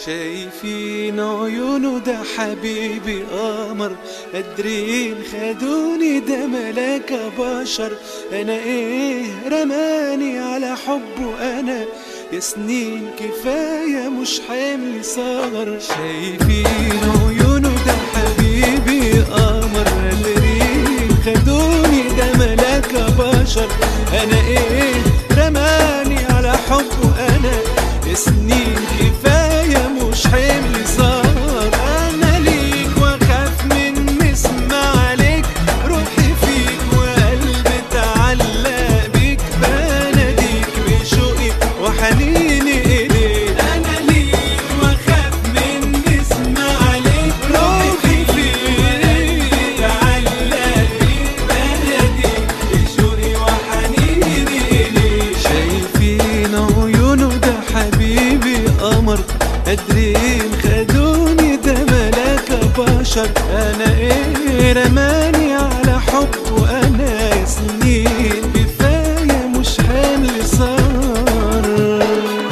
شايفين عيونه ده حبيبي قمر قادرين خدوني ده ملاك بشر انا ايه رماني على حبه انا يا سنين كفاية مش حمل صغر شايفين عيونه ده حبيبي قمر قادرين خدوني ده ملاك بشر انا ايه رماني على حبه انا يا سنين كفاية مش حمل صار انا ليك واخاف من مسمع عليك روحي فيك وقلبي اتعلق بيك بناديك بشوقي وحنيني اليك انا ليك واخاف من مسمع عليك روحي فيك اتعلق بيك بناديك بشوقي وحنيني اليك شايفين عيونه ده حبيبي قمر قادرين خدوني ده ملاك بشر انا ايه رماني على حب وانا يا سنين كفايه مش حمل صار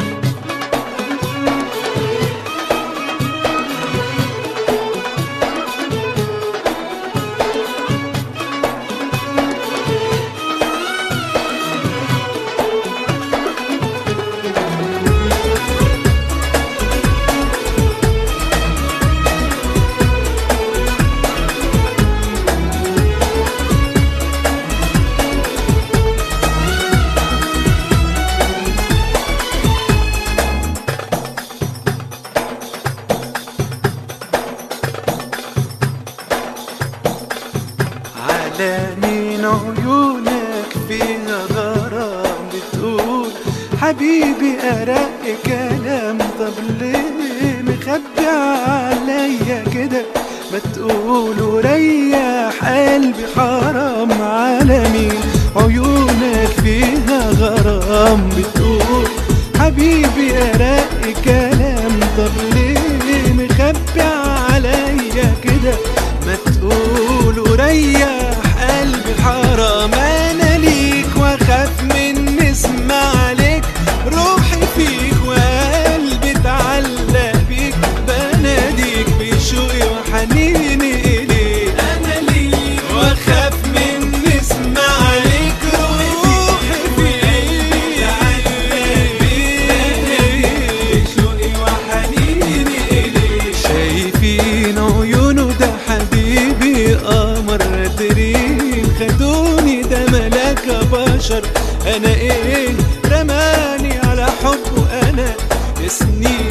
على مين عيونك فيها غرام بتقول حبيبي أرق كلام طب ليه مخبي عليا كده ما تقول وريح قلبي حرام على مين عيونك فيها غرام بتقول حبيبي أرق كلام طب ليه مخبي عليا كده ما تقول وريح قلبي حرام انا ليك واخاف من نسمع عليك روحي فيك وقلبي اتعلق بيك بناديك بشوقي وحنيني اليك انا ليك واخاف من نسمع عليك روحي فيك اتعلق بيك بشوقي وحنيني اليك شايفين عيونه ده حبيبي قمر قادرين خدوني ده ملاك بشر انا ايه رماني على حبه انا سنين